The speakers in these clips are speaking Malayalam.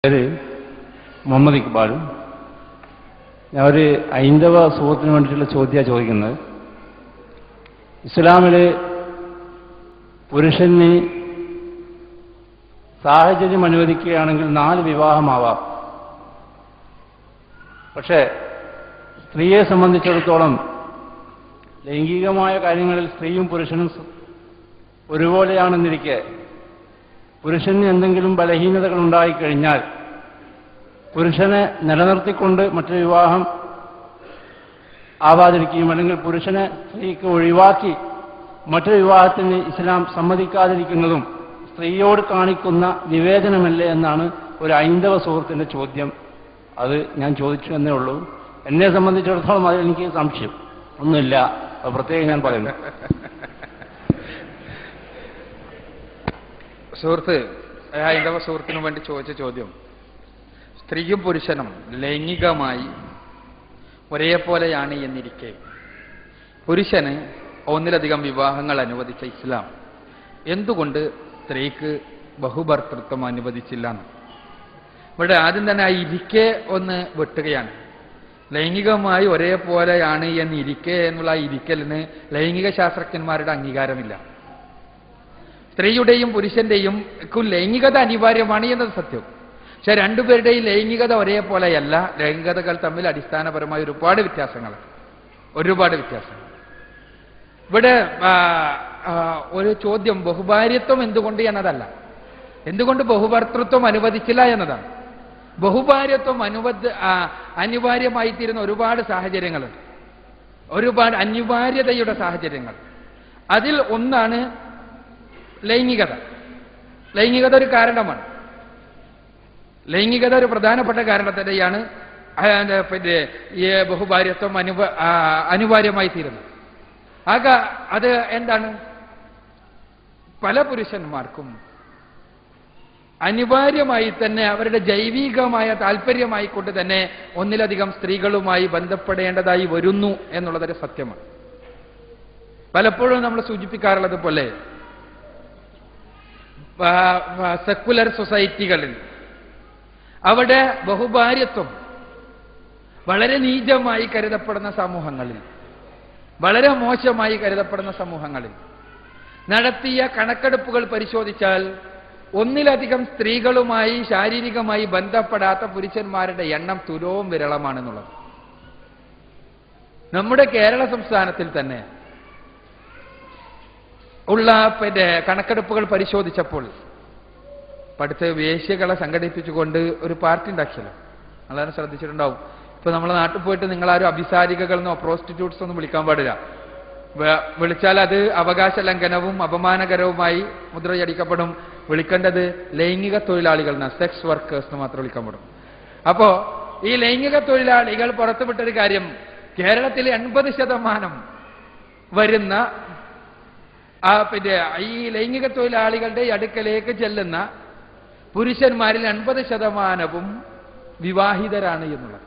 പേര് മുഹമ്മദ് ഇക്ബാൽ ഞാൻ ഒരു ഹൈന്ദവ സുഹൃത്തിന് വേണ്ടിയിട്ടുള്ള ചോദ്യമാണ് ചോദിക്കുന്നത് ഇസ്ലാമിൽ പുരുഷന് സാഹചര്യം അനുവദിക്കുകയാണെങ്കിൽ നാല് വിവാഹമാവാം പക്ഷേ സ്ത്രീയെ സംബന്ധിച്ചിടത്തോളം ലൈംഗികമായ കാര്യങ്ങളിൽ സ്ത്രീയും പുരുഷനും സ- ഒരുപോലെയാണെന്നിരിക്കെ പുരുഷന് എന്തെങ്കിലും ബലഹീനതകൾ ഉണ്ടായിക്കഴിഞ്ഞാൽ പുരുഷനെ നിലനിർത്തിക്കൊണ്ട് മറ്റൊരു വിവാഹം ആവാതിരിക്കുകയും അല്ലെങ്കിൽ പുരുഷനെ സ്ത്രീക്ക് ഒഴിവാക്കി മറ്റൊരു വിവാഹത്തിന് ഇസ്ലാം സമ്മതിക്കാതിരിക്കുന്നതും സ്ത്രീയോട് കാണിക്കുന്ന വിവേചനമല്ലേ എന്നാണ് ഒരു ഹൈന്ദവ സുഹൃത്തിന്റെ ചോദ്യം അത് ഞാൻ ചോദിച്ചു എന്നേ ഉള്ളൂ എന്നെ സംബന്ധിച്ചിടത്തോളം അതിൽ എനിക്ക് സംശയം ഒന്നുമില്ല അത് പ്രത്യേകം ഞാൻ പറയുന്നു സുഹൃത്ത് ഹൈന്ദവ സുഹൃത്തിനു വേണ്ടി ചോദിച്ച ചോദ്യം സ്ത്രീയും പുരുഷനും ലൈംഗികമായി ഒരേപോലെയാണ് എന്നിരിക്കെ പുരുഷന് ഒന്നിലധികം വിവാഹങ്ങൾ അനുവദിച്ച ഇസ്ലാം എന്തുകൊണ്ട് സ്ത്രീക്ക് ബഹുഭർത്തൃത്വം അനുവദിച്ചില്ല എന്ന് ഇവിടെ ആദ്യം തന്നെ ആ ഇരിക്കെ ഒന്ന് വെട്ടുകയാണ് ലൈംഗികമായി ഒരേപോലെയാണ് എന്നിരിക്കെ എന്നുള്ള ആ ഇരിക്കലിന് ലൈംഗിക ശാസ്ത്രജ്ഞന്മാരുടെ അംഗീകാരമില്ല സ്ത്രീയുടെയും പുരുഷന്റെയും ക്കും ലൈംഗികത അനിവാര്യമാണ് എന്നത് സത്യം പക്ഷെ രണ്ടുപേരുടെയും ലൈംഗികത ഒരേപോലെയല്ല ലൈംഗികതകൾ തമ്മിൽ അടിസ്ഥാനപരമായ ഒരുപാട് വ്യത്യാസങ്ങൾ ഒരുപാട് വ്യത്യാസങ്ങൾ ഇവിടെ ആ, ആ, ഒരു ചോദ്യം ബഹുഭാര്യത്വം എന്തുകൊണ്ട് എന്നതല്ല എന്തുകൊണ്ട് ബഹുഭർത്തൃത്വം അനുവദിച്ചില്ല എന്നതാണ് ബഹുഭാര്യത്വം അനുവദ ആ, അനിവാര്യമായി തീരുന്ന ഒരുപാട് സാഹചര്യങ്ങളുണ്ട് ഒരുപാട് അനിവാര്യതയുടെ സാഹചര്യങ്ങൾ അതിൽ ഒന്നാണ് ലൈംഗികത ലൈംഗികത ഒരു കാരണമാണ് ലൈംഗികത ഒരു പ്രധാനപ്പെട്ട കാരണത്തിന്റെയാണ് ആ, എന്താ, പിന്നെ ഈ ബഹുഭാര്യത്വം അനുവ ആ, അനിവാര്യമായി തീരുന്നത് ആക അത് എന്താണ് പല പുരുഷന്മാർക്കും അനിവാര്യമായി തന്നെ അവരുടെ ജൈവികമായ താല്പര്യമായി കൊണ്ട് തന്നെ ഒന്നിലധികം സ്ത്രീകളുമായി ബന്ധപ്പെടേണ്ടതായി വരുന്നു എന്നുള്ളതൊരു സത്യമാണ് പലപ്പോഴും നമ്മൾ സൂചിപ്പിക്കാറുള്ളത് പോലെ സെക്കുലർ സൊസൈറ്റികളിൽ അവിടെ ബഹുഭാര്യത്വം വളരെ നീചമായി കരുതപ്പെടുന്ന സമൂഹങ്ങളിൽ വളരെ മോശമായി കരുതപ്പെടുന്ന സമൂഹങ്ങളിൽ നടത്തിയ കണക്കെടുപ്പുകൾ പരിശോധിച്ചാൽ ഒന്നിലധികം സ്ത്രീകളുമായി ശാരീരികമായി ബന്ധപ്പെടാത്ത പുരുഷന്മാരുടെ എണ്ണം തുലവും വിരളമാണെന്നുള്ളത് നമ്മുടെ കേരള സംസ്ഥാനത്തിൽ തന്നെ ഉള്ള പിന്നെ കണക്കെടുപ്പുകൾ പരിശോധിച്ചപ്പോൾ പഠിത്ത വേശ്യകളെ സംഘടിപ്പിച്ചുകൊണ്ട് ഒരു പാർട്ടി ഉണ്ടാക്കിയല്ലോ വളരെ ശ്രദ്ധിച്ചിട്ടുണ്ടാവും ഇപ്പൊ നമ്മളെ നാട്ടിൽ പോയിട്ട് നിങ്ങളാരും അഭിസാരികകളെന്നോ പ്രോസ്റ്റിറ്റ്യൂട്ട്സ് ഒന്നും വിളിക്കാൻ പാടില്ല വ- വിളിച്ചാൽ അത് അവകാശ ലംഘനവും അപമാനകരവുമായി മുദ്രയടിക്കപ്പെടും വിളിക്കേണ്ടത് ലൈംഗിക തൊഴിലാളികൾ എന്ന സെക്സ് വർക്കേഴ്സ് എന്ന് മാത്രം വിളിക്കപ്പെടും അപ്പോ ഈ ലൈംഗിക തൊഴിലാളികൾ പുറത്തുവിട്ടൊരു കാര്യം കേരളത്തിൽ എൺപത് ശതമാനം വരുന്ന ആ പിന്നെ ഈ ലൈംഗിക തൊഴിലാളികളുടെ അടുക്കലേക്ക് ചെല്ലുന്ന പുരുഷന്മാരിൽ എൺപത് ശതമാനവും വിവാഹിതരാണ് എന്നുള്ളത്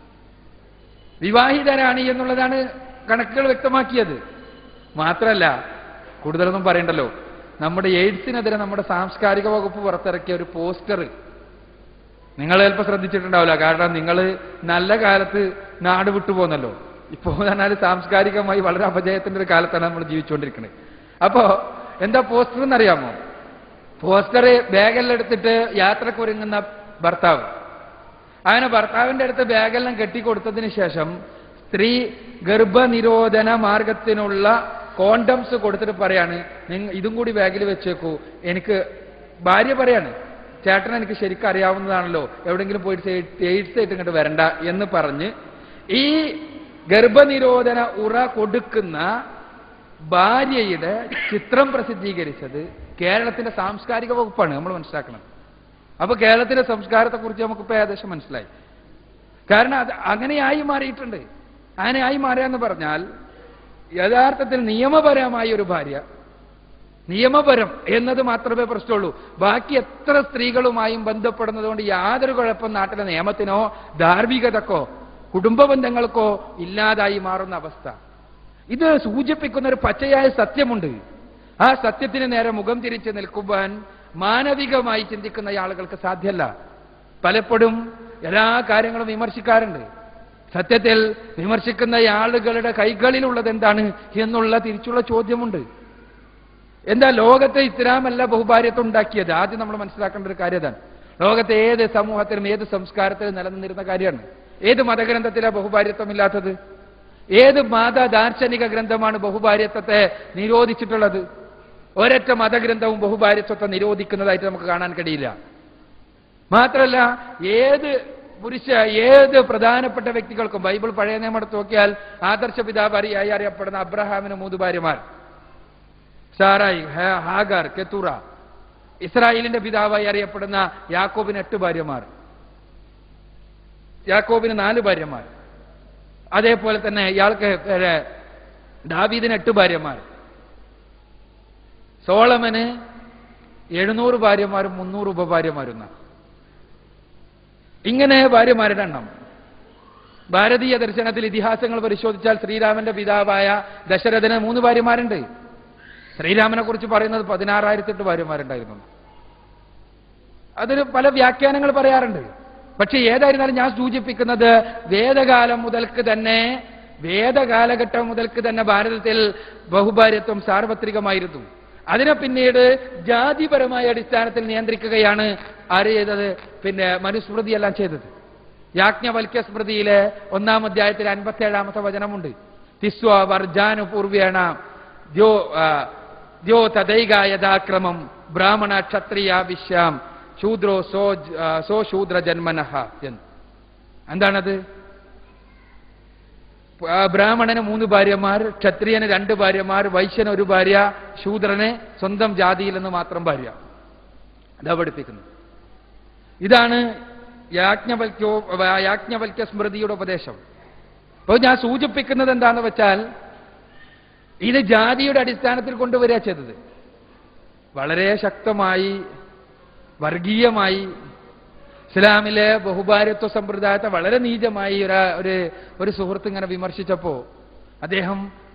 വിവാഹിതരാണ് എന്നുള്ളതാണ് കണക്കുകൾ വ്യക്തമാക്കിയത് മാത്രമല്ല കൂടുതലൊന്നും പറയണ്ടല്ലോ നമ്മുടെ എയ്ഡ്സിനെതിരെ നമ്മുടെ സാംസ്കാരിക വകുപ്പ് പുറത്തിറക്കിയ ഒരു പോസ്റ്റർ നിങ്ങൾ ചിലപ്പോൾ ശ്രദ്ധിച്ചിട്ടുണ്ടാവില്ല കാരണം നിങ്ങൾ നല്ല കാലത്ത് നാട് വിട്ടു പോന്നല്ലോ ഇപ്പോൾ പറഞ്ഞാൽ സാംസ്കാരികമായി വളരെ അപജയത്തിന്റെ ഒരു കാലത്താണ് നമ്മൾ ജീവിച്ചുകൊണ്ടിരിക്കുന്നത് അപ്പോ എന്താ പോസ്റ്റർ എന്നറിയാമോ പോസ്റ്റർ ബാഗെല്ലാം എടുത്തിട്ട് യാത്രക്കൊരുങ്ങുന്ന ഭർത്താവ് അങ്ങനെ ഭർത്താവിന്റെ അടുത്ത് ബാഗെല്ലാം കെട്ടിക്കൊടുത്തതിന് ശേഷം സ്ത്രീ ഗർഭനിരോധന മാർഗത്തിനുള്ള കോണ്ടംസ് കൊടുത്തിട്ട് പറയാണ് നിങ്ങ ഇതും കൂടി ബാഗിൽ വെച്ചേക്കൂ എനിക്ക് ഭാര്യ പറയാണ് ചേട്ടൻ എനിക്ക് ശരിക്കും അറിയാവുന്നതാണല്ലോ എവിടെങ്കിലും പോയിട്ട് എയ്ഡ്സ് ആയിട്ട് ഇങ്ങോട്ട് വരണ്ട എന്ന് പറഞ്ഞ് ഈ ഗർഭനിരോധന ഉറ കൊടുക്കുന്ന ഭാര്യയുടെ ചിത്രം പ്രസിദ്ധീകരിച്ചത് കേരളത്തിന്റെ സാംസ്കാരിക വകുപ്പാണ് നമ്മൾ മനസ്സിലാക്കണം അപ്പൊ കേരളത്തിലെ സംസ്കാരത്തെക്കുറിച്ച് നമുക്കിപ്പോ ഏകദേശം മനസ്സിലായി കാരണം അത് അങ്ങനെയായി മാറിയിട്ടുണ്ട് അങ്ങനെയായി മാറുക പറഞ്ഞാൽ യഥാർത്ഥത്തിൽ നിയമപരമായ ഒരു ഭാര്യ നിയമപരം എന്നത് മാത്രമേ പ്രശ്നമുള്ളൂ ബാക്കി എത്ര സ്ത്രീകളുമായും ബന്ധപ്പെടുന്നത് കൊണ്ട് യാതൊരു കുഴപ്പം നാട്ടിലെ നിയമത്തിനോ ധാർമ്മികതക്കോ കുടുംബ ബന്ധങ്ങൾക്കോ ഇല്ലാതായി മാറുന്ന അവസ്ഥ ഇത് സൂചിപ്പിക്കുന്ന ഒരു പച്ചയായ സത്യമുണ്ട് ആ സത്യത്തിന് നേരെ മുഖം തിരിച്ച് നിൽക്കുവാൻ മാനവികമായി ചിന്തിക്കുന്ന ആളുകൾക്ക് സാധ്യമല്ല പലപ്പോഴും എല്ലാ കാര്യങ്ങളും വിമർശിക്കാറുണ്ട് സത്യത്തിൽ വിമർശിക്കുന്ന ആളുകളുടെ കൈകളിലുള്ളത് എന്താണ് എന്നുള്ള തിരിച്ചുള്ള ചോദ്യമുണ്ട് എന്താ ലോകത്തെ ഇസ്ലാമല്ല ബഹുഭാര്യത്വം ഉണ്ടാക്കിയത് ആദ്യം നമ്മൾ മനസ്സിലാക്കേണ്ട ഒരു കാര്യം ഇതാണ് ലോകത്തെ ഏത് സമൂഹത്തിലും ഏത് സംസ്കാരത്തിലും നിലനിന്നിരുന്ന കാര്യമാണ് ഏത് മതഗ്രന്ഥത്തിലാണ് ബഹുഭാര്യത്വം ഇല്ലാത്തത് ഏത് മത ദാർശനിക ഗ്രന്ഥമാണ് ബഹുഭാര്യത്വത്തെ നിരോധിച്ചിട്ടുള്ളത് ഒരൊറ്റ മതഗ്രന്ഥവും ബഹുഭാര്യത്വത്തെ നിരോധിക്കുന്നതായിട്ട് നമുക്ക് കാണാൻ കഴിയില്ല മാത്രമല്ല ഏത് പുരുഷ ഏത് പ്രധാനപ്പെട്ട വ്യക്തികൾക്കും ബൈബിൾ പഴയ നിയമം എടുത്ത് നോക്കിയാൽ ആദർശ പിതാവാരിയായി അറിയപ്പെടുന്ന അബ്രഹാമിന് മൂന്ന് ഭാര്യമാർ സാറായി ഹ- ഹാഗർ കെത്തൂറ ഇസ്രായേലിന്റെ പിതാവായി അറിയപ്പെടുന്ന യാക്കോബിന് എട്ട് ഭാര്യമാർ യാക്കോബിന് നാല് ഭാര്യമാർ അതേപോലെ തന്നെ ഇയാൾക്ക് ഏ, ദാവീദിന് എട്ട് ഭാര്യമാർ സോളമന് എഴുന്നൂറ് ഭാര്യമാരും മുന്നൂറ് ഉപഭാര്യമാരും എന്നാ. ഇങ്ങനെ ഭാര്യമാരുടെ എണ്ണം ഭാരതീയ ദർശനത്തിൽ ഇതിഹാസങ്ങൾ പരിശോധിച്ചാൽ ശ്രീരാമന്റെ പിതാവായ ദശരഥന് മൂന്ന് ഭാര്യമാരുണ്ട് ശ്രീരാമനെ കുറിച്ച് പറയുന്നത് പതിനാറായിരത്തെട്ട് ഭാര്യമാരുണ്ടായിരുന്നു അതിന് പല വ്യാഖ്യാനങ്ങൾ പറയാറുണ്ട് പക്ഷെ ഏതായിരുന്നാലും ഞാൻ സൂചിപ്പിക്കുന്നത് വേദകാലം മുതൽക്ക് തന്നെ വേദകാലഘട്ടം മുതൽക്ക് തന്നെ ഭാരതത്തിൽ ബഹുഭാര്യത്വം സാർവത്രികമായിരുന്നു അതിനെ പിന്നീട് ജാതിപരമായ അടിസ്ഥാനത്തിൽ നിയന്ത്രിക്കുകയാണ് ആര് ചെയ്തത് പിന്നെ മനുസ്മൃതിയെല്ലാം ചെയ്തത് യാജ്ഞവൽക്യ സ്മൃതിയിലെ ഒന്നാം അധ്യായത്തിൽ അൻപത്തേഴാമത്തെ വചനമുണ്ട് തിസ്വ വർജാനു പൂർവേണ ദ്യോ ആ, ദ്യോ തദൈക യഥാക്രമം ബ്രാഹ്മണ ക്ഷത്രിയ വിശ്യാം ശൂദ്രോ സോ ജ- ആ, സോ ശൂദ്ര ജന്മനഹ എന്ന് എന്താണത് ആ, ബ്രാഹ്മണന് മൂന്ന് ഭാര്യമാർ ക്ഷത്രിയന് രണ്ട് ഭാര്യമാർ വൈശ്യന് ഒരു ഭാര്യ ശൂദ്രന് സ്വന്തം ജാതിയിൽ നിന്ന് മാത്രം ഭാര്യ ഇതാ പഠിപ്പിക്കുന്നു ഇതാണ് യാജ്ഞവൽക്യോ യാജ്ഞവൽക്യ സ്മൃതിയുടെ ഉപദേശം അപ്പോൾ ഞാൻ സൂചിപ്പിക്കുന്നത് എന്താണെന്ന് വെച്ചാൽ ഇത് ജാതിയുടെ അടിസ്ഥാനത്തിൽ കൊണ്ടുവരിക ചെയ്തത് വളരെ ശക്തമായി വർഗീയമായി ഇസ്ലാമിലെ ബഹുഭാര്യത്വ സമ്പ്രദായത്തെ വളരെ നീചമായി ഒരു ഒരു ഒരു സുഹൃത്ത് ഇങ്ങനെ വിമർശിച്ചപ്പോ അദ്ദേഹം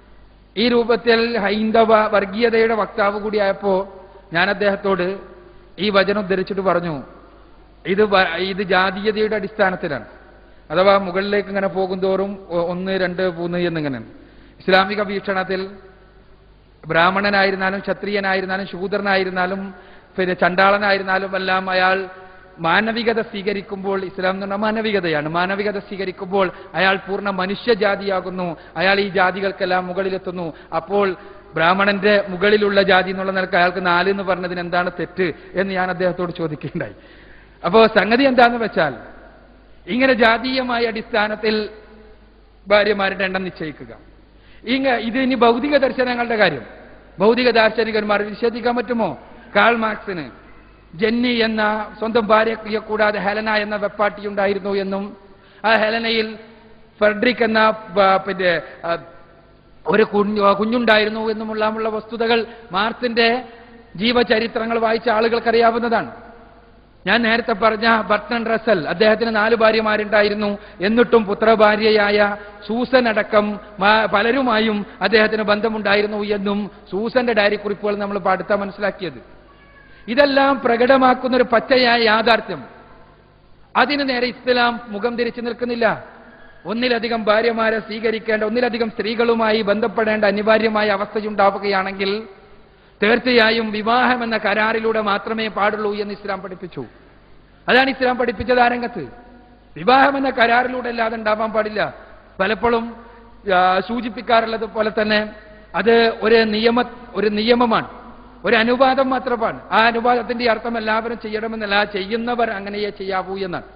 ഈ രൂപത്തിൽ ഹൈന്ദവ വർഗീയതയുടെ വക്താവ് കൂടിയായപ്പോ ഞാൻ അദ്ദേഹത്തോട് ഈ വചനം ഉദ്ധരിച്ചിട്ട് പറഞ്ഞു ഇത് വ- ഇത് ജാതീയതയുടെ അടിസ്ഥാനത്തിലാണ് അഥവാ മുകളിലേക്ക് ഇങ്ങനെ പോകുന്തോറും ഒ- ഒന്ന് രണ്ട് മൂന്ന് എന്നിങ്ങനെ ഇസ്ലാമിക വീക്ഷണത്തിൽ ബ്രാഹ്മണനായിരുന്നാലും ക്ഷത്രിയനായിരുന്നാലും ശൂദ്രനായിരുന്നാലും പിന്നെ ചണ്ടാളനായിരുന്നാലും എല്ലാം അയാൾ മാനവികത സ്വീകരിക്കുമ്പോൾ ഇസ്ലാം എന്ന് പറഞ്ഞാൽ മാനവികതയാണ് മാനവികത സ്വീകരിക്കുമ്പോൾ അയാൾ പൂർണ്ണ മനുഷ്യജാതിയാകുന്നു അയാൾ ഈ ജാതികൾക്കെല്ലാം മുകളിലെത്തുന്നു അപ്പോൾ ബ്രാഹ്മണന്റെ മുകളിലുള്ള ജാതി എന്നുള്ള നിലക്ക് അയാൾക്ക് നാല് എന്ന് പറഞ്ഞതിന് എന്താണ് തെറ്റ് എന്ന് ഞാൻ അദ്ദേഹത്തോട് ചോദിക്കുകയുണ്ടായി അപ്പോ സംഗതി എന്താന്ന് വെച്ചാൽ ഇങ്ങനെ ജാതീയമായ അടിസ്ഥാനത്തിൽ ഭാര്യമാരുടെ എണ്ണം നിശ്ചയിക്കുക ഇങ്ങ ഇത് ഇനി ഭൗതിക ദർശനങ്ങളുടെ കാര്യം ഭൗതിക ദാർശനികന്മാർ നിഷേധിക്കാൻ പറ്റുമോ കാൾ മാർക്സിന് ജെന്നി എന്ന സ്വന്തം ഭാര്യയെ കൂടാതെ ഹെലന എന്ന വെപ്പാട്ടി ഉണ്ടായിരുന്നു എന്നും ആ ഹെലനയിൽ ഫെഡറിക് എന്ന ബ- പിന്നെ ആ, ഒരു കുഞ്ഞു കുഞ്ഞുണ്ടായിരുന്നു എന്നുമുള്ള വസ്തുതകൾ മാർക്സിന്റെ ജീവചരിത്രങ്ങൾ വായിച്ച ആളുകൾക്കറിയാവുന്നതാണ് ഞാൻ നേരത്തെ പറഞ്ഞ ബർട്ടൺ റസൽ അദ്ദേഹത്തിന് നാല് ഭാര്യമാരുണ്ടായിരുന്നു എന്നിട്ടും പുത്രഭാര്യയായ സൂസൻ അടക്കം മ- പലരുമായും അദ്ദേഹത്തിന് ബന്ധമുണ്ടായിരുന്നു എന്നും സൂസന്റെ ഡയറി കുറിപ്പുകൾ നമ്മൾ പഠിത്ത മനസ്സിലാക്കിയത് ഇതെല്ലാം പ്രകടമാക്കുന്ന ഒരു പച്ചയായ യാഥാർത്ഥ്യം അതിന് നേരെ ഇസ്ലാം മുഖം തിരിച്ചു നിൽക്കുന്നില്ല ഒന്നിലധികം ഭാര്യമാരെ സ്വീകരിക്കേണ്ട ഒന്നിലധികം സ്ത്രീകളുമായി ബന്ധപ്പെടേണ്ട അനിവാര്യമായ അവസ്ഥയുണ്ടാവുകയാണെങ്കിൽ തീർച്ചയായും വിവാഹം എന്ന കരാറിലൂടെ മാത്രമേ പാടുള്ളൂ എന്ന് ഇസ്ലാം പഠിപ്പിച്ചു അതാണ് ഇസ്ലാം പഠിപ്പിച്ചത് ആ രംഗത്ത് വിവാഹം എന്ന കരാറിലൂടെ അല്ലാതെ ഉണ്ടാവാൻ പാടില്ല പലപ്പോഴും ആ, സൂചിപ്പിക്കാറുള്ളത് പോലെ തന്നെ അത് ഒരു നിയമ ഒരു നിയമമാണ് ഒരു അനുവാദം മാത്രമാണ് ആ അനുവാദത്തിന്റെ അർത്ഥം എല്ലാവരും ചെയ്യണമെന്നല്ല ചെയ്യുന്നവർ അങ്ങനെയേ ചെയ്യാവൂ എന്നാണ്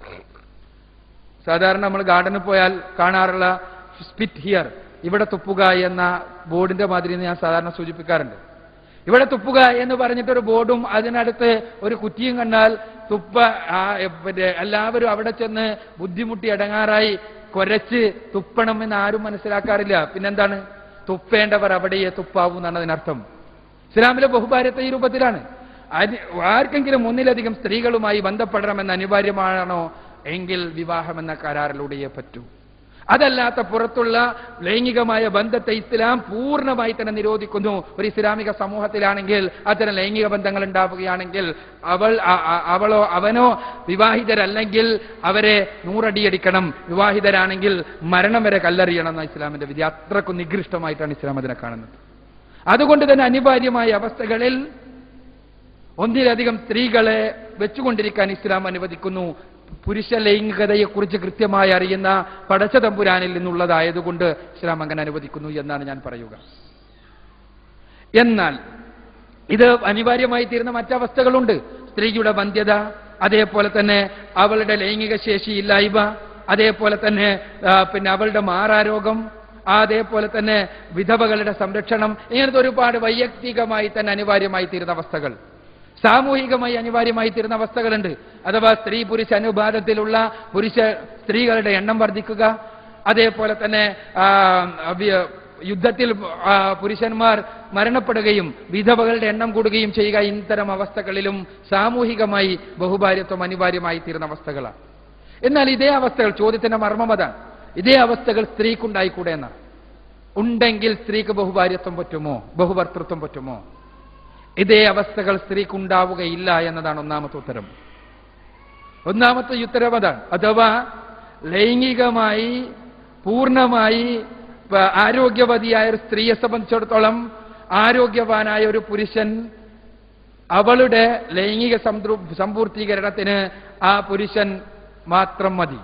സാധാരണ നമ്മൾ ഗാർഡനിൽ പോയാൽ കാണാറുള്ള സ്പിറ്റ് ഹിയർ ഇവിടെ തുപ്പുക എന്ന ബോർഡിന്റെ മാതിരി ഞാൻ സാധാരണ സൂചിപ്പിക്കാറുണ്ട് ഇവിടെ തുപ്പുക എന്ന് പറഞ്ഞിട്ടൊരു ബോർഡും അതിനടുത്ത് ഒരു കുറ്റിയും കണ്ടാൽ തുപ്പ ആ, എ, പിന്നെ എല്ലാവരും അവിടെ ചെന്ന് ബുദ്ധിമുട്ടി അടങ്ങാറായി കൊരച്ച് തുപ്പണം എന്ന് ആരും മനസ്സിലാക്കാറില്ല പിന്നെന്താണ് തുപ്പേണ്ടവർ അവിടെയേ തുപ്പാവൂ എന്നാണ് അതിനർത്ഥം ഇസ്ലാമിലെ ബഹുഭാര്യത്തെ ഈ രൂപത്തിലാണ് അനി- ആർക്കെങ്കിലും ഒന്നിലധികം സ്ത്രീകളുമായി ബന്ധപ്പെടണമെന്ന് അനിവാര്യമാണോ എങ്കിൽ വിവാഹം എന്ന കരാറിലൂടെയേ പറ്റൂ അതല്ലാത്ത പുറത്തുള്ള ലൈംഗികമായ ബന്ധത്തെ ഇസ്ലാം പൂർണ്ണമായി തന്നെ നിരോധിക്കുന്നു ഒരു ഇസ്ലാമിക സമൂഹത്തിലാണെങ്കിൽ അത്തരം ലൈംഗിക ബന്ധങ്ങൾ ഉണ്ടാവുകയാണെങ്കിൽ അവൾ അ- അ- അവളോ അവനോ വിവാഹിതരല്ലെങ്കിൽ അവരെ നൂറടിയടിക്കണം വിവാഹിതരാണെങ്കിൽ മരണം വരെ കല്ലെറിയണം എന്ന ഇസ്ലാമിന്റെ വിധി അത്രക്കും നികൃഷ്ടമായിട്ടാണ് ഇസ്ലാം അതിനെ കാണുന്നത് അതുകൊണ്ട് തന്നെ അനിവാര്യമായ അവസ്ഥകളിൽ ഒന്നിലധികം സ്ത്രീകളെ വെച്ചുകൊണ്ടിരിക്കാൻ ഇസ്ലാം അനുവദിക്കുന്നു പുരുഷ ലൈംഗികതയെക്കുറിച്ച് കൃത്യമായി അറിയുന്ന പടച്ച തമ്പുരാനിൽ നിന്നുള്ളതായതുകൊണ്ട് ഇസ്ലാം അങ്ങനെ അനുവദിക്കുന്നു എന്നാണ് ഞാൻ പറയുക എന്നാൽ ഇത് അനിവാര്യമായി തീരുന്ന മറ്റവസ്ഥകളുണ്ട് സ്ത്രീയുടെ വന്ധ്യത അതേപോലെ തന്നെ അവളുടെ ലൈംഗിക ശേഷി ഇല്ലായ്മ അതേപോലെ തന്നെ ആ, പിന്നെ അവളുടെ മാറാരോഗം അതേപോലെ തന്നെ വിധവകളുടെ സംരക്ഷണം ഇങ്ങനത്തെ ഒരുപാട് വൈയക്തികമായി തന്നെ അനിവാര്യമായി തീരുന്ന അവസ്ഥകൾ സാമൂഹികമായി അനിവാര്യമായി തീരുന്ന അവസ്ഥകളുണ്ട് അഥവാ സ്ത്രീ പുരുഷ അനുപാതത്തിലുള്ള പുരുഷ സ്ത്രീകളുടെ എണ്ണം വർദ്ധിക്കുക അതേപോലെ തന്നെ ആ, വ്യ- യുദ്ധത്തിൽ ആ, പുരുഷന്മാർ മരണപ്പെടുകയും വിധവകളുടെ എണ്ണം കൂടുകയും ചെയ്യുക ഇത്തരം അവസ്ഥകളിലും സാമൂഹികമായി ബഹുഭാര്യത്വം അനിവാര്യമായി തീരുന്ന അവസ്ഥകളാണ് എന്നാൽ ഇതേ അവസ്ഥകൾ ചോദ്യത്തിന്റെ മർമ്മം അതാണ് ഇതേ അവസ്ഥകൾ സ്ത്രീക്കുണ്ടായിക്കൂടെ എന്നാണ് ഉണ്ടെങ്കിൽ സ്ത്രീക്ക് ബഹുഭാര്യത്വം പറ്റുമോ ബഹുഭർത്തൃത്വം പറ്റുമോ ഇതേ അവസ്ഥകൾ സ്ത്രീക്കുണ്ടാവുകയില്ല എന്നതാണ് ഒന്നാമത്തെ ഉത്തരം ഒന്നാമത്തെ ഉത്തരം അതാണ് അഥവാ ലൈംഗികമായി പൂർണ്ണമായി പ- ആരോഗ്യവതിയായ ഒരു സ്ത്രീയെ സംബന്ധിച്ചിടത്തോളം ആരോഗ്യവാനായ ഒരു പുരുഷൻ അവളുടെ ലൈംഗിക സംതൃ സമ്പൂർത്തീകരണത്തിന് ആ പുരുഷൻ മാത്രം മതി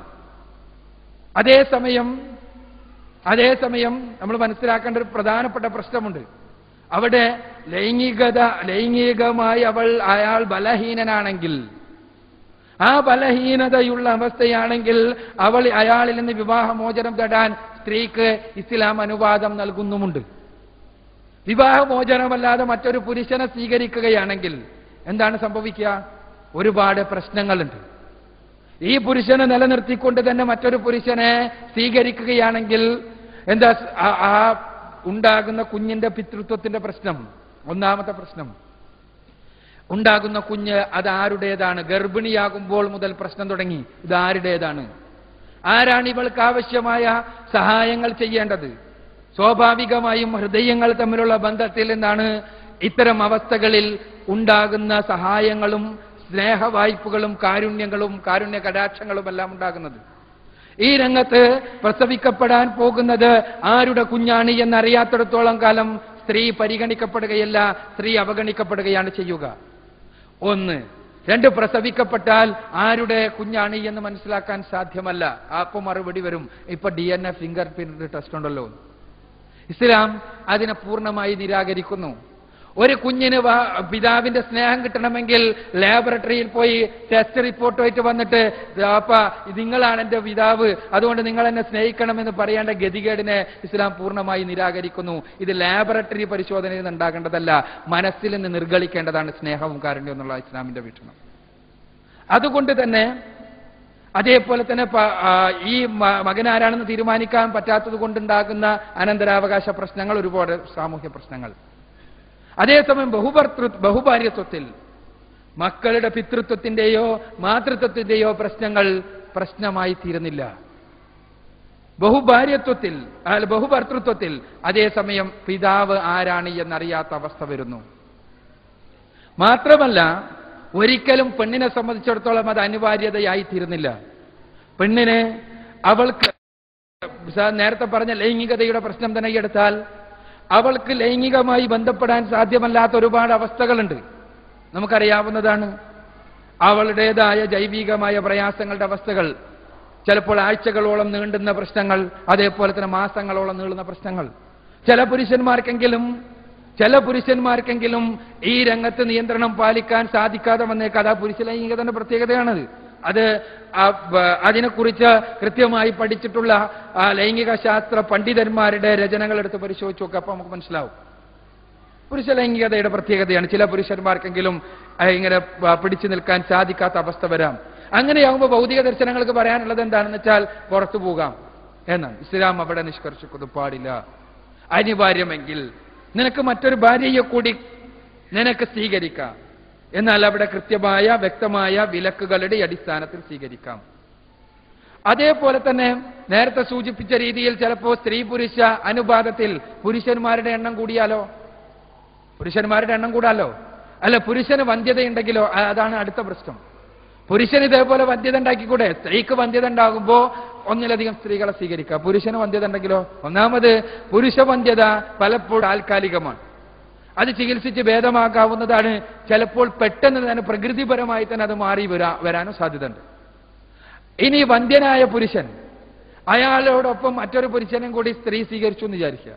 അതേസമയം അതേസമയം നമ്മൾ മനസ്സിലാക്കേണ്ട ഒരു പ്രധാനപ്പെട്ട പ്രശ്നമുണ്ട് അവിടെ ലൈംഗികത ലൈംഗികമായി അവൾ അയാൾ ബലഹീനനാണെങ്കിൽ ആ ബലഹീനതയുള്ള അവസ്ഥയാണെങ്കിൽ അവൾ അയാളിൽ നിന്ന് വിവാഹമോചനം തേടാൻ സ്ത്രീക്ക് ഇസ്ലാം അനുവാദം നൽകുന്നുമുണ്ട് വിവാഹമോചനമല്ലാതെ മറ്റൊരു പുരുഷനെ സ്വീകരിക്കുകയാണെങ്കിൽ എന്താണ് സംഭവിക്കുക ഒരുപാട് പ്രശ്നങ്ങളുണ്ട് ഈ പുരുഷനെ നിലനിർത്തിക്കൊണ്ട് തന്നെ മറ്റൊരു പുരുഷനെ സ്വീകരിക്കുകയാണെങ്കിൽ എന്താ സ്- ആ- ആ ഉണ്ടാകുന്ന കുഞ്ഞിന്റെ പിതൃത്വത്തിന്റെ പ്രശ്നം ഒന്നാമത്തെ പ്രശ്നം ഉണ്ടാകുന്ന കുഞ്ഞ് അത് ആരുടേതാണ് ഗർഭിണിയാകുമ്പോൾ മുതൽ പ്രശ്നം തുടങ്ങി ഇത് ആരുടേതാണ് ആരാണ് ഇവൾക്ക് ആവശ്യമായ സഹായങ്ങൾ ചെയ്യേണ്ടത് സ്വാഭാവികമായും ഹൃദയങ്ങൾ തമ്മിലുള്ള ബന്ധത്തിൽ നിന്നാണ് ഇത്തരം അവസ്ഥകളിൽ ഉണ്ടാകുന്ന സഹായങ്ങളും സ്നേഹവായ്പകളും കാരുണ്യങ്ങളും കാരുണ്യ കടാക്ഷങ്ങളും എല്ലാം ഉണ്ടാകുന്നത് ഈ രംഗത്ത് പ്രസവിക്കപ്പെടാൻ പോകുന്നത് ആരുടെ കുഞ്ഞാണ് എന്നറിയാത്തിടത്തോളം കാലം സ്ത്രീ പരിഗണിക്കപ്പെടുകയല്ല സ്ത്രീ അവഗണിക്കപ്പെടുകയാണ് ചെയ്യുക ഒന്ന് രണ്ട് പ്രസവിക്കപ്പെട്ടാൽ ആരുടെ കുഞ്ഞാണ് എന്ന് മനസ്സിലാക്കാൻ സാധ്യമല്ല അപ്പൊ മറുപടി വരും ഇപ്പൊ D N A fingerprint test ഉണ്ടല്ലോ ഇസ്ലാം അതിനെ പൂർണ്ണമായി നിരാകരിക്കുന്നു ഒരു കുഞ്ഞിന് വാ- പിതാവിന്റെ സ്നേഹം കിട്ടണമെങ്കിൽ ലാബറട്ടറിയിൽ പോയി ടെസ്റ്റ് റിപ്പോർട്ടുമായിട്ട് വന്നിട്ട് അപ്പ നിങ്ങളാണ് എന്റെ പിതാവ് അതുകൊണ്ട് നിങ്ങൾ എന്നെ സ്നേഹിക്കണമെന്ന് പറയേണ്ട ഗതികേടിനെ ഇസ്ലാം പൂർണ്ണമായി നിരാകരിക്കുന്നു ഇത് ലാബറട്ടറി പരിശോധനയിൽ നിന്ന് ഉണ്ടാകേണ്ടതല്ല മനസ്സിൽ നിന്ന് നിർഗളിക്കേണ്ടതാണ് സ്നേഹവും കാരുണ്യവും എന്നുള്ള ഇസ്ലാമിന്റെ വീക്ഷണം അതുകൊണ്ട് തന്നെ അതേപോലെ തന്നെ പ- ആ, ഈ മ- മകനാരാണെന്ന് തീരുമാനിക്കാൻ പറ്റാത്തത് കൊണ്ടുണ്ടാകുന്ന അനന്തരാവകാശ പ്രശ്നങ്ങൾ ഒരുപാട് സാമൂഹ്യ പ്രശ്നങ്ങൾ അതേസമയം ബഹുഭർത്തൃ ബഹുഭാര്യത്വത്തിൽ മക്കളുടെ പിതൃത്വത്തിന്റെയോ മാതൃത്വത്തിന്റെയോ പ്രശ്നങ്ങൾ പ്രശ്നമായി തീരുന്നില്ല ബഹുഭാര്യത്വത്തിൽ അല്ല ബഹുഭർത്തൃത്വത്തിൽ അതേസമയം പിതാവ് ആരാണ് എന്നറിയാത്ത അവസ്ഥ വരുന്നു മാത്രമല്ല ഒരിക്കലും പെണ്ണിനെ സംബന്ധിച്ചിടത്തോളം അത് അനിവാര്യതയായി തീരുന്നില്ല പെണ്ണിന് അവൾക്ക് സ- നേരത്തെ പറഞ്ഞ ലൈംഗികതയുടെ പ്രശ്നം തന്നെ എടുത്താൽ അവൾക്ക് ലൈംഗികമായി ബന്ധപ്പെടാൻ സാധ്യമല്ലാത്ത ഒരുപാട് അവസ്ഥകളുണ്ട് നമുക്കറിയാവുന്നതാണ് അവളുടേതായ ജൈവികമായ പ്രയാസങ്ങളുടെ അവസ്ഥകൾ ചിലപ്പോൾ ആഴ്ചകളോളം നീണ്ടുന്ന പ്രശ്നങ്ങൾ അതേപോലെ തന്നെ മാസങ്ങളോളം നീളുന്ന പ്രശ്നങ്ങൾ ചില പുരുഷന്മാർക്കെങ്കിലും ചില പുരുഷന്മാർക്കെങ്കിലും ഈ രംഗത്ത് നിയന്ത്രണം പാലിക്കാൻ സാധിക്കാതെ വന്നേക്കാം അത് ആ പുരുഷ ലൈംഗികതയുടെ പ്രത്യേകതയാണത് അത് ആ ബ- അതിനെക്കുറിച്ച് കൃത്യമായി പഠിച്ചിട്ടുള്ള ആ ലൈംഗിക ശാസ്ത്ര പണ്ഡിതന്മാരുടെ രചനകൾ എടുത്ത് പരിശോധിച്ച് നോക്കുക അപ്പൊ നമുക്ക് മനസ്സിലാവും പുരുഷ ലൈംഗികതയുടെ പ്രത്യേകതയാണ് ചില പുരുഷന്മാർക്കെങ്കിലും ആ, ഇങ്ങനെ ആ, പിടിച്ചു നിൽക്കാൻ സാധിക്കാത്ത അവസ്ഥ വരാം അങ്ങനെയാകുമ്പോൾ ഭൗതിക ദർശനങ്ങൾക്ക് പറയാനുള്ളത് എന്താണെന്ന് വെച്ചാൽ പുറത്തു പോകാം എന്നാണ് ഇസ്ലാം അവിടെ നിഷ്കർഷിക്കുന്നത് പാടില്ല അനിവാര്യമെങ്കിൽ നിനക്ക് മറ്റൊരു ഭാര്യയെ കൂടി നിനക്ക് സ്വീകരിക്കാം എന്നാൽ അവിടെ കൃത്യമായ വ്യക്തമായ വിലക്കുകളുടെ അടിസ്ഥാനത്തിൽ സ്വീകരിക്കാം അതേപോലെ തന്നെ നേരത്തെ സൂചിപ്പിച്ച രീതിയിൽ ചിലപ്പോൾ സ്ത്രീ പുരുഷ അനുപാതത്തിൽ പുരുഷന്മാരുടെ എണ്ണം കൂടിയാലോ പുരുഷന്മാരുടെ എണ്ണം കൂടാലോ അല്ല പുരുഷന് വന്ധ്യതയുണ്ടെങ്കിലോ അ- അതാണ് അടുത്ത പ്രശ്നം പുരുഷന് ഇതേപോലെ വന്ധ്യത ഉണ്ടാക്കിക്കൂടെ സ്ത്രീക്ക് വന്ധ്യത ഉണ്ടാകുമ്പോ ഒന്നിലധികം സ്ത്രീകളെ സ്വീകരിക്കുക പുരുഷന് വന്ധ്യത ഉണ്ടെങ്കിലോ ഒന്നാമത് പുരുഷ വന്ധ്യത പലപ്പോഴും താൽക്കാലികമാണ് അത് ചികിത്സിച്ച് ഭേദമാക്കാവുന്നതാണ് ചിലപ്പോൾ പെട്ടെന്ന് തന്നെ പ്രകൃതിപരമായി തന്നെ അത് മാറി വരാ വരാനും സാധ്യതയുണ്ട് ഇനി വന്ധ്യനായ പുരുഷൻ അയാളോടൊപ്പം മറ്റൊരു പുരുഷനും കൂടി സ്ത്രീ സ്വീകരിച്ചു എന്ന് വിചാരിക്കുക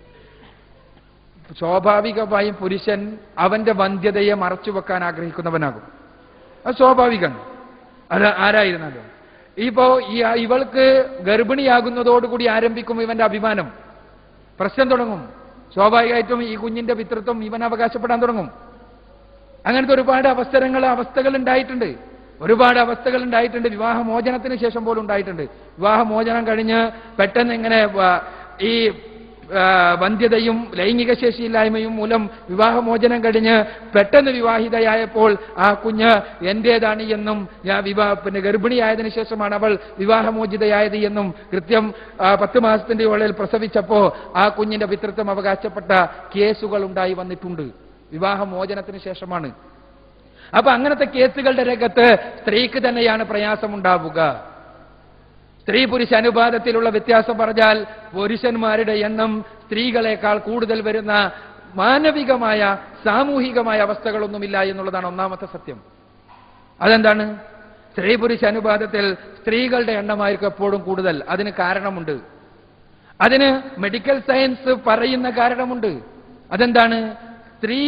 സ്വാഭാവികമായും പുരുഷൻ അവന്റെ വന്ധ്യതയെ മറച്ചു വെക്കാൻ ആഗ്രഹിക്കുന്നവനാകും അത് സ്വാഭാവികമാണ് അത് ആരായിരുന്നാലും ഇപ്പോ ഈ ഇവൾക്ക് ഗർഭിണിയാകുന്നതോടുകൂടി ആരംഭിക്കും ഇവന്റെ അഭിമാനം പ്രശ്നം തുടങ്ങും സ്വാഭാവികമായിട്ടും ഈ കുഞ്ഞിന്റെ പിതൃത്വം ഇവൻ അവകാശപ്പെടാൻ തുടങ്ങും അങ്ങനത്തെ ഒരുപാട് അവസരങ്ങൾ അവസ്ഥകൾ ഉണ്ടായിട്ടുണ്ട് ഒരുപാട് അവസ്ഥകൾ ഉണ്ടായിട്ടുണ്ട് വിവാഹമോചനത്തിന് ശേഷം പോലും ഉണ്ടായിട്ടുണ്ട് വിവാഹമോചനം കഴിഞ്ഞ് പെട്ടെന്ന് ഇങ്ങനെ വ- ഈ ആ, വന്ധ്യതയും ലൈംഗിക ശേഷിയില്ലായ്മയും മൂലം വിവാഹമോചനം കഴിഞ്ഞ് പെട്ടെന്ന് വിവാഹിതയായപ്പോൾ ആ കുഞ്ഞ് എന്റേതാണ് എന്നും ഞാൻ വിവാഹ പിന്നെ ഗർഭിണിയായതിനു ശേഷമാണ് അവൾ വിവാഹമോചിതയായത് എന്നും കൃത്യം ആ, പത്ത് മാസത്തിന്റെ ഉള്ളിൽ പ്രസവിച്ചപ്പോ ആ കുഞ്ഞിന്റെ പിതൃത്വം അവകാശപ്പെട്ട കേസുകൾ ഉണ്ടായി വന്നിട്ടുണ്ട് വിവാഹമോചനത്തിന് ശേഷമാണ് അപ്പൊ അങ്ങനത്തെ കേസുകളുടെ രംഗത്ത് സ്ത്രീക്ക് തന്നെയാണ് പ്രയാസം ഉണ്ടാവുക സ്ത്രീ പുരുഷ അനുപാതത്തിലുള്ള വ്യത്യാസം പറഞ്ഞാൽ പുരുഷന്മാരുടെ എണ്ണം സ്ത്രീകളെക്കാൾ കൂടുതൽ വരുന്ന മാനവികമായ സാമൂഹികമായ അവസ്ഥകളൊന്നുമില്ല എന്നുള്ളതാണ് ഒന്നാമത്തെ സത്യം അതെന്താണ് സ്ത്രീ പുരുഷ അനുപാതത്തിൽ സ്ത്രീകളുടെ എണ്ണമായിരിക്കും എപ്പോഴും കൂടുതൽ അതിന് കാരണമുണ്ട് അതിന് മെഡിക്കൽ സയൻസ് പറയുന്ന കാരണമുണ്ട് അതെന്താണ് സ്ത്രീ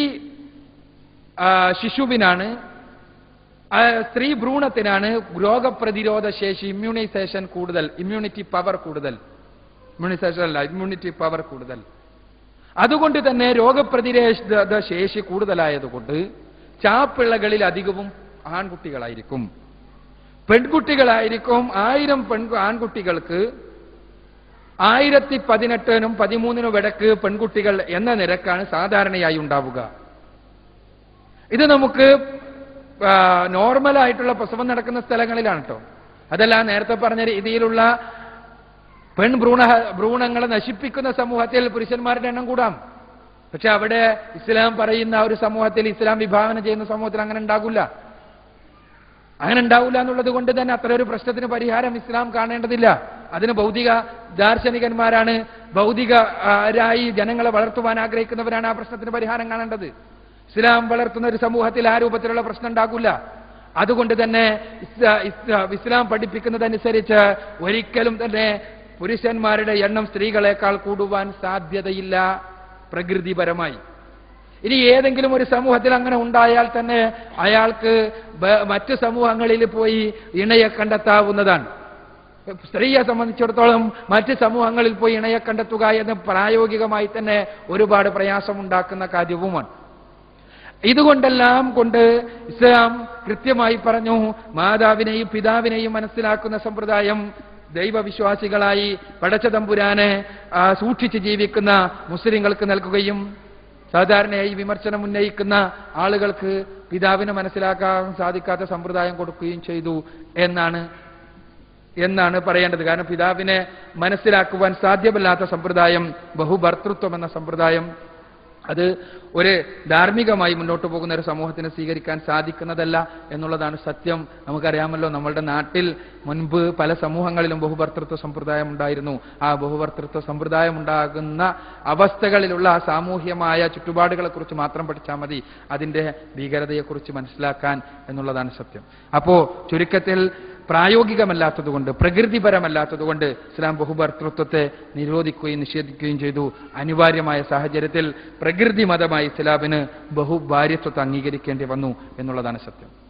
ആ, ശിശുവിനാണ് ആ, സ്ത്രീ ഭ്രൂണത്തിനാണ് രോഗപ്രതിരോധ ശേഷി ഇമ്മ്യൂണൈസേഷൻ കൂടുതൽ ഇമ്മ്യൂണിറ്റി പവർ കൂടുതൽ ഇമ്മ്യൂണൈസേഷൻ അല്ല ഇമ്മ്യൂണിറ്റി പവർ കൂടുതൽ അതുകൊണ്ട് തന്നെ രോഗപ്രതിരോധ ശേഷി കൂടുതലായതുകൊണ്ട് ചാപ്പിള്ളകളിൽ അധികവും ആൺകുട്ടികളായിരിക്കും പെൺകുട്ടികളായിരിക്കും ആയിരം പെൺ ആൺകുട്ടികൾക്ക് ആയിരത്തി പതിനെട്ടിനും പതിമൂന്നിനും ഇടക്ക് പെൺകുട്ടികൾ എന്ന നിരക്കാണ് സാധാരണയായി ഉണ്ടാവുക ഇത് നമുക്ക് ആ, നോർമലായിട്ടുള്ള പ്രസവം നടക്കുന്ന സ്ഥലങ്ങളിലാണ് കേട്ടോ അതല്ല നേരത്തെ പറഞ്ഞ രീതിയിലുള്ള പെൺ ഭ്രൂണ ഭ്രൂണങ്ങളെ നശിപ്പിക്കുന്ന സമൂഹത്തിൽ പുരുഷന്മാരുടെ എണ്ണം കൂടാം പക്ഷെ അവിടെ ഇസ്ലാം പറയുന്ന ഒരു സമൂഹത്തിൽ ഇസ്ലാം വിഭാവന ചെയ്യുന്ന സമൂഹത്തിൽ അങ്ങനെ ഉണ്ടാകില്ല അങ്ങനെ ഉണ്ടാവില്ല എന്നുള്ളത് കൊണ്ട് തന്നെ അത്ര ഒരു പ്രശ്നത്തിന് പരിഹാരം ഇസ്ലാം കാണേണ്ടതില്ല അതിന് ഭൗതിക ദാർശനികന്മാരാണ് ഭൗതികരായി ജനങ്ങളെ വളർത്തുവാൻ ആഗ്രഹിക്കുന്നവരാണ് ആ പ്രശ്നത്തിന് പരിഹാരം കാണേണ്ടത് ഇസ്ലാം വളർത്തുന്ന ഒരു സമൂഹത്തിൽ ആ രൂപത്തിലുള്ള പ്രശ്നം ഉണ്ടാകില്ല അതുകൊണ്ട് തന്നെ ഇസ്ലാ- ഇസ്ലാ- ഇസ്ലാം പഠിപ്പിക്കുന്നതനുസരിച്ച് ഒരിക്കലും തന്നെ പുരുഷന്മാരുടെ എണ്ണം സ്ത്രീകളെക്കാൾ കൂടുവാൻ സാധ്യതയില്ല പ്രകൃതിപരമായി ഇനി ഏതെങ്കിലും ഒരു സമൂഹത്തിൽ അങ്ങനെ ഉണ്ടായാൽ തന്നെ അയാൾക്ക് ബ- മറ്റ് സമൂഹങ്ങളിൽ പോയി ഇണയെ കണ്ടെത്താവുന്നതാണ് സ്ത്രീയെ സംബന്ധിച്ചിടത്തോളം മറ്റ് സമൂഹങ്ങളിൽ പോയി ഇണയെ കണ്ടെത്തുക എന്ന് പ്രായോഗികമായി തന്നെ ഒരുപാട് പ്രയാസമുണ്ടാക്കുന്ന കാര്യവുമാണ് ഇതുകൊണ്ടെല്ലാം കൊണ്ട് ഇസ്ലാം കൃത്യമായി പറഞ്ഞു മാതാവിനെയും പിതാവിനെയും മനസ്സിലാക്കുന്ന സമ്പ്രദായം ദൈവവിശ്വാസികളായി പടച്ചതമ്പുരാനെ ആ, സൂക്ഷിച്ച് ജീവിക്കുന്ന മുസ്ലിങ്ങൾക്ക് നൽകുകയും സാധാരണയായി വിമർശനം ഉന്നയിക്കുന്ന ആളുകൾക്ക് പിതാവിനെ മനസ്സിലാക്കാൻ സാധിക്കാത്ത സമ്പ്രദായം കൊടുക്കുകയും ചെയ്തു എന്നാണ് എന്നാണ് പറയേണ്ടത് കാരണം പിതാവിനെ മനസ്സിലാക്കുവാൻ സാധ്യമല്ലാത്ത സമ്പ്രദായം ബഹുഭർത്തൃത്വം എന്ന സമ്പ്രദായം അത് ഒരു ധാർമ്മികമായി മുന്നോട്ട് പോകുന്ന ഒരു സമൂഹത്തിന് സ്വീകരിക്കാൻ സാധിക്കുന്നതല്ല എന്നുള്ളതാണ് സത്യം നമുക്കറിയാമല്ലോ നമ്മളുടെ നാട്ടിൽ മുൻപ് പല സമൂഹങ്ങളിലും ബഹുഭർത്തൃത്വ സമ്പ്രദായം ഉണ്ടായിരുന്നു ആ ബഹുഭർത്തൃത്വ സമ്പ്രദായം ഉണ്ടാകുന്ന അവസ്ഥകളിലുള്ള ആ സാമൂഹ്യമായ ചുറ്റുപാടുകളെ കുറിച്ച് മാത്രം പഠിച്ചാൽ മതി അതിന്റെ ഭീകരതയെക്കുറിച്ച് മനസ്സിലാക്കാൻ എന്നുള്ളതാണ് സത്യം അപ്പോ ചുരുക്കത്തിൽ പ്രായോഗികമല്ലാത്തതുകൊണ്ട് പ്രകൃതിപരമല്ലാത്തതുകൊണ്ട് ഇസ്ലാം ബഹുഭർത്തൃത്വത്തെ നിരോധിക്കുകയും നിഷേധിക്കുകയും ചെയ്തു അനിവാര്യമായ സാഹചര്യത്തിൽ പ്രകൃതി മതമായി ഇസ്ലാമിന് ബഹുഭാര്യത്വത്തെ അംഗീകരിക്കേണ്ടി വന്നു എന്നുള്ളതാണ് സത്യം